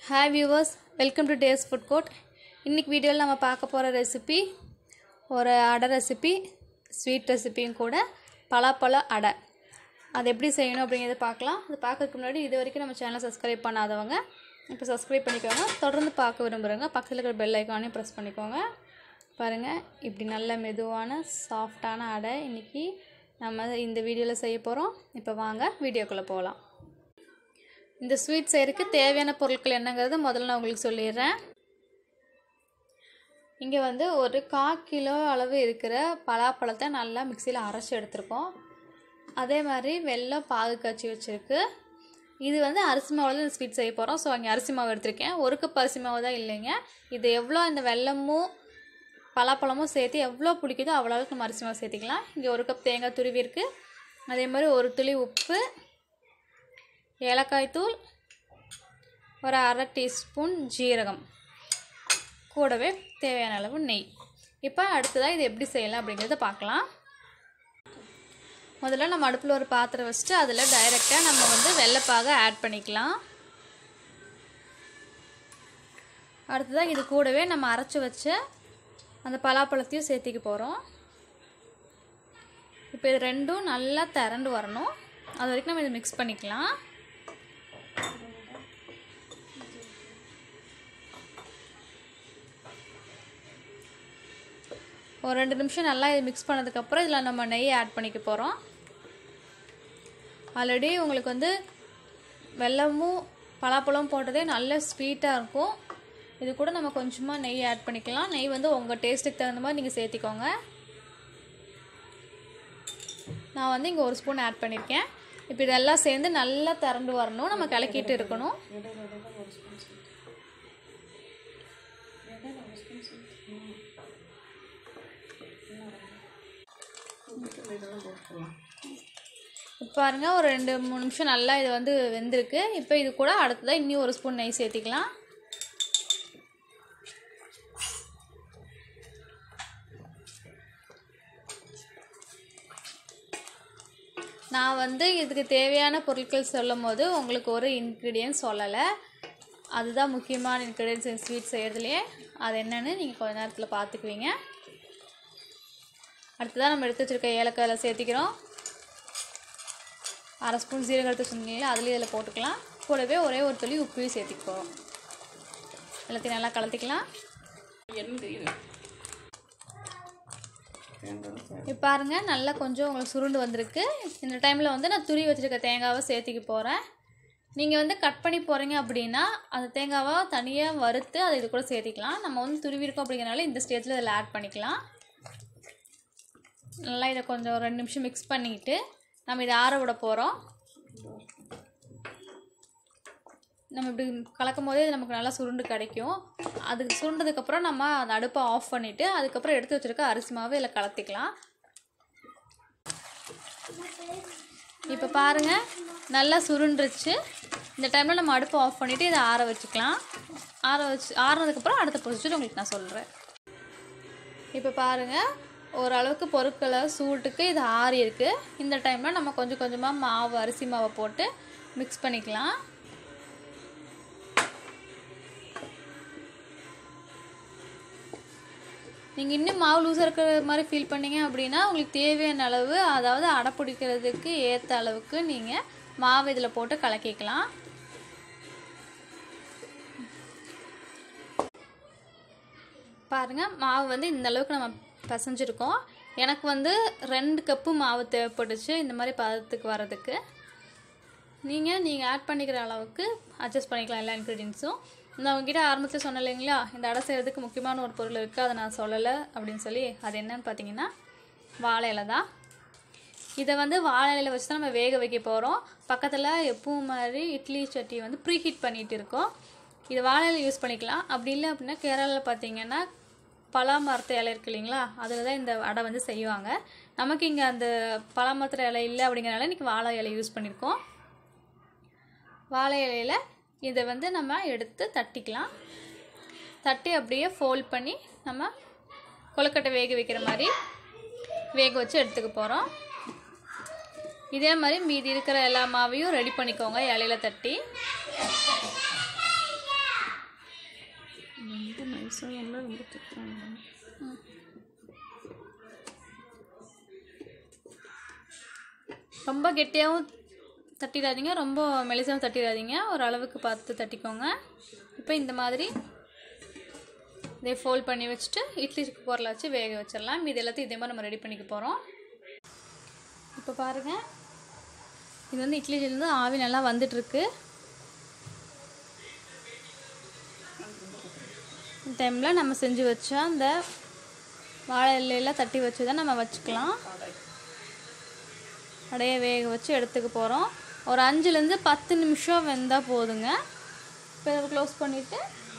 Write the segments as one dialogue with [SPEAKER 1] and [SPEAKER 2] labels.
[SPEAKER 1] hi viewers welcome to days food court இன்றைக்கி வீடியோவில் நம்ம பார்க்க போகிற ரெசிபி ஒரு அடை ரெசிபி ஸ்வீட் ரெசிபியும் கூட பலாப்பழ அடை அது எப்படி செய்யணும் அப்படிங்கிறத பார்க்கலாம் அது பார்க்கறதுக்கு முன்னாடி இது வரைக்கும் நம்ம சேனலை சப்ஸ்கிரைப் பண்ணாதவங்க இப்போ சப்ஸ்கிரைப் பண்ணிக்கோங்க தொடர்ந்து பார்க்க விரும்புகிறவங்க பக்கத்தில் இருக்கிற பெல் ஐக்கானையும் ப்ரெஸ் பண்ணிக்கோங்க பாருங்கள் இப்படி நல்ல மெதுவான சாஃப்டான அடை இன்றைக்கி நம்ம இந்த வீடியோவில் செய்ய போகிறோம் இப்போ வாங்க வீடியோக்குள்ளே போகலாம் இந்த ஸ்வீட் செய்கிறதுக்கு தேவையான பொருட்கள் என்னங்கிறத முதல்ல நான் உங்களுக்கு சொல்லிடுறேன் இங்கே வந்து ஒரு கா கிலோ அளவு இருக்கிற பலாப்பழத்தை நல்லா மிக்சியில் அரைச்சி எடுத்திருக்கோம் அதே மாதிரி வெல்லம் பாகு காய்ச்சி வச்சுருக்கு இது வந்து அரிசி மாவில் தான் இந்த ஸ்வீட் செய்ய போகிறோம் ஸோ அங்கே அரிசி மாவு எடுத்திருக்கேன் ஒரு கப் அரிசி மாவு தான் இல்லைங்க இது எவ்வளோ இந்த வெல்லமும் பலாப்பழமும் சேர்த்து எவ்வளோ பிடிக்குதோ அவ்வளோ அளவுக்கு நம்ம அரிசி மாவு சேர்த்திக்கலாம் இங்கே ஒரு கப் தேங்காய் துருவி இருக்குது அதே மாதிரி ஒரு துளி உப்பு ஏலக்காய் தூள் ஒரு அரை டீஸ்பூன் ஜீரகம் கூடவே தேவையான அளவு நெய் இப்போ அடுத்ததாக இது எப்படி செய்யலாம் அப்படிங்கிறத பார்க்கலாம் முதல்ல நம்ம அடுப்பில் ஒரு பாத்திரம் வச்சுட்டு அதில் டைரெக்டாக நம்ம வந்து வெள்ளைப்பாக ஆட் பண்ணிக்கலாம் அடுத்ததாக இது கூடவே நம்ம அரைச்சி வச்ச அந்த பலாப்பழத்தையும் சேர்த்திக்க போகிறோம் இப்போ இது ரெண்டும் நல்லா திரண்டு வரணும் அது வரைக்கும் நம்ம இதை மிக்ஸ் பண்ணிக்கலாம் ஒரு ரெண்டு நிமிஷம் நல்லா இது மிக்ஸ் பண்ணதுக்கப்புறம் இதில் நம்ம நெய் ஆட் பண்ணிக்க போகிறோம் ஆல்ரெடி உங்களுக்கு வந்து வெல்லமும் பலாப்பழம் போட்டதே நல்ல ஸ்வீட்டாக இருக்கும் இது கூட நம்ம கொஞ்சமாக நெய் ஆட் பண்ணிக்கலாம் நெய் வந்து உங்கள் டேஸ்ட்டுக்கு தகுந்த மாதிரி நீங்கள் சேர்த்திக்கோங்க நான் வந்து இங்கே ஒரு ஸ்பூன் ஆட் பண்ணியிருக்கேன் இப்போ இதெல்லாம் சேர்ந்து நல்லா திரண்டு வரணும் நம்ம கிளக்கிட்டு இருக்கணும் இப்போ பாருங்கள் ஒரு ரெண்டு மூணு நிமிஷம் நல்லா இது வந்து வெந்திருக்கு இப்போ இது கூட அடுத்ததாக இன்னும் ஒரு ஸ்பூன் நெய் சேர்த்திக்கலாம் நான் வந்து இதுக்கு தேவையான பொருட்கள் சொல்லும் போது உங்களுக்கு ஒரு இன்க்ரீடியன்ஸ் சொல்லலை அதுதான் முக்கியமான இன்க்ரீடியன்ஸ் இந்த ஸ்வீட் செய்கிறதுலையே அது என்னென்னு நீங்கள் கொஞ்ச நேரத்தில் பார்த்துக்குவீங்க அடுத்ததாக நம்ம எடுத்து வச்சுருக்க ஏலக்காயில் சேர்த்திக்கிறோம் அரை ஸ்பூன் சீரகம் எடுத்து சொன்னீங்களா அதுலேயும் இதில் போட்டுக்கலாம் கூடவே ஒரே ஒரு துளி உப்பையும் சேர்த்திக்க போகிறோம் எல்லாத்தையும் நல்லா கலத்திக்கலாம் இப்போ பாருங்கள் நல்லா கொஞ்சம் உங்களுக்கு சுருண்டு வந்திருக்கு இந்த டைமில் வந்து நான் துரி வச்சுருக்க தேங்காவை சேர்த்திக்க போகிறேன் நீங்கள் வந்து கட் பண்ணி போகிறீங்க அப்படின்னா அந்த தேங்காவை தனியாக வறுத்து அதை இது கூட சேர்த்திக்கலாம் நம்ம வந்து துருவி இருக்கோம் அப்படிங்கிறனால இந்த ஸ்டேஜில் இதில் ஆட் பண்ணிக்கலாம் நல்லா இதை கொஞ்சம் ரெண்டு நிமிஷம் மிக்ஸ் பண்ணிக்கிட்டு நம்ம இதை ஆற விட போகிறோம் நம்ம இப்படி கலக்கும் போதே இது நமக்கு நல்லா சுருண்டு கிடைக்கும் அதுக்கு சுருண்டதுக்கப்புறம் நம்ம அந்த அடுப்பை ஆஃப் பண்ணிவிட்டு அதுக்கப்புறம் எடுத்து வச்சுருக்க அரிசி மாவு இதில் கலத்திக்கலாம் இப்போ பாருங்கள் நல்லா சுருண்டுருச்சு இந்த டைமில் நம்ம அடுப்பை ஆஃப் பண்ணிவிட்டு இதை ஆற வச்சுக்கலாம் ஆற வச்சு ஆறினதுக்கப்புறம் அடுத்த ப்ரொசீஜர் உங்களுக்கு நான் சொல்கிறேன் இப்போ பாருங்கள் ஓரளவுக்கு பொருட்களை சூட்டுக்கு இது ஆறி இருக்குது இந்த டைமில் நம்ம கொஞ்சம் கொஞ்சமாக மாவு அரிசி மாவை போட்டு மிக்ஸ் பண்ணிக்கலாம் நீங்கள் இன்னும் மாவு லூஸாக இருக்கிற மாதிரி ஃபீல் பண்ணீங்க அப்படின்னா உங்களுக்கு தேவையான அளவு அதாவது அடை பிடிக்கிறதுக்கு ஏற்ற அளவுக்கு நீங்கள் மாவு இதில் போட்டு கலக்கிக்கலாம் பாருங்கள் மாவு வந்து இந்த அளவுக்கு நம்ம பசைஞ்சிருக்கோம் எனக்கு வந்து ரெண்டு கப்பு மாவு தேவைப்பட்டுச்சு இந்த மாதிரி பதத்துக்கு வரதுக்கு நீங்கள் நீங்கள் ஆட் பண்ணிக்கிற அளவுக்கு அட்ஜஸ்ட் பண்ணிக்கலாம் எல்லா இன்க்ரீடியன்ஸும் நான் உங்ககிட்ட ஆரம்பத்தில் சொன்னேன் இல்லைங்களா இந்த அடை செய்கிறதுக்கு முக்கியமான ஒரு பொருள் இருக்குது அதை நான் சொல்லலை அப்படின்னு சொல்லி அது என்னன்னு பார்த்தீங்கன்னா வாழை இலை தான் இதை வந்து வாழை இலையில் வச்சு தான் நம்ம வேக வைக்க போகிறோம் பக்கத்தில் எப்பவும் மாதிரி இட்லி சட்டி வந்து ப்ரீ ஹீட் பண்ணிகிட்டு இருக்கோம் இது வாழை இலை யூஸ் பண்ணிக்கலாம் அப்படி இல்லை அப்படின்னா கேரளாவில் பார்த்தீங்கன்னா பலா மரத்து இலை இருக்கு இல்லைங்களா அதில் தான் இந்த அடை வந்து செய்வாங்க நமக்கு இங்கே அந்த பலா மரத்து இலை இல்லை அப்படிங்கிறனால இன்றைக்கி வாழை இலை யூஸ் பண்ணியிருக்கோம் வாழை இலையில் இதை வந்து நம்ம எடுத்து தட்டிக்கலாம் தட்டி அப்படியே ஃபோல்ட் பண்ணி நம்ம கொழுக்கட்டை வேக வைக்கிற மாதிரி வேக வச்சு எடுத்துக்க போகிறோம் இதே மாதிரி மீதி இருக்கிற எல்லா மாவையும் ரெடி பண்ணிக்கோங்க இலையில தட்டி ரொம்ப கெட்டியாகவும் தட்டிடாதீங்க ரொம்ப மெலிசாகவும் தட்டிடாதீங்க ஒரு அளவுக்கு பார்த்து தட்டிக்கோங்க இப்போ இந்த மாதிரி இதே ஃபோல்ட் பண்ணி வச்சுட்டு இட்லி குக்கரில் வச்சு வேக வச்சிடலாம் இது எல்லாத்தையும் இதே மாதிரி நம்ம ரெடி பண்ணிக்க போகிறோம் இப்போ பாருங்கள் இது வந்து இட்லிலேருந்து ஆவி நல்லா வந்துட்டுருக்கு இந்த டைமில் நம்ம செஞ்சு வச்சா அந்த வாழை இலையெல்லாம் தட்டி வச்சு தான் நம்ம வச்சுக்கலாம் அப்படியே வேக வச்சு எடுத்துக்க போகிறோம் ஒரு அஞ்சுலேருந்து பத்து நிமிஷம் வெந்தால் போதுங்க இப்போ இதை க்ளோஸ் பண்ணிவிட்டு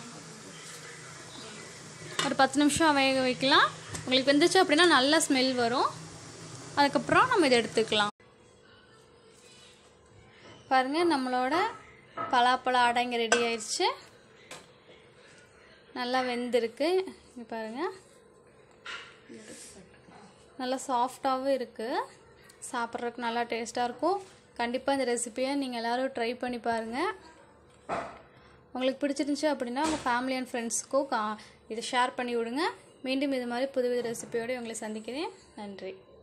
[SPEAKER 1] ஒரு பத்து நிமிஷம் வேக வைக்கலாம் உங்களுக்கு வெந்துச்சு அப்படின்னா நல்ல ஸ்மெல் வரும் அதுக்கப்புறம் நம்ம இதை எடுத்துக்கலாம் பாருங்கள் நம்மளோட பலாப்பழ அடை இங்கே ரெடி ஆயிடுச்சு நல்லா வெந்திருக்கு இங்கே பாருங்கள் நல்லா சாஃப்டாகவும் இருக்குது சாப்பிட்றதுக்கு நல்லா டேஸ்ட்டாக இருக்கும் கண்டிப்பாக இந்த ரெசிபியை நீங்கள் எல்லோரும் ட்ரை பண்ணி பாருங்கள் உங்களுக்கு பிடிச்சிருந்துச்சு அப்படின்னா உங்கள் ஃபேமிலி அண்ட் ஃப்ரெண்ட்ஸுக்கும் கா இதை ஷேர் பண்ணி விடுங்க மீண்டும் இது மாதிரி புதுவித ரெசிபியோடு உங்களை சந்திக்கிறேன் நன்றி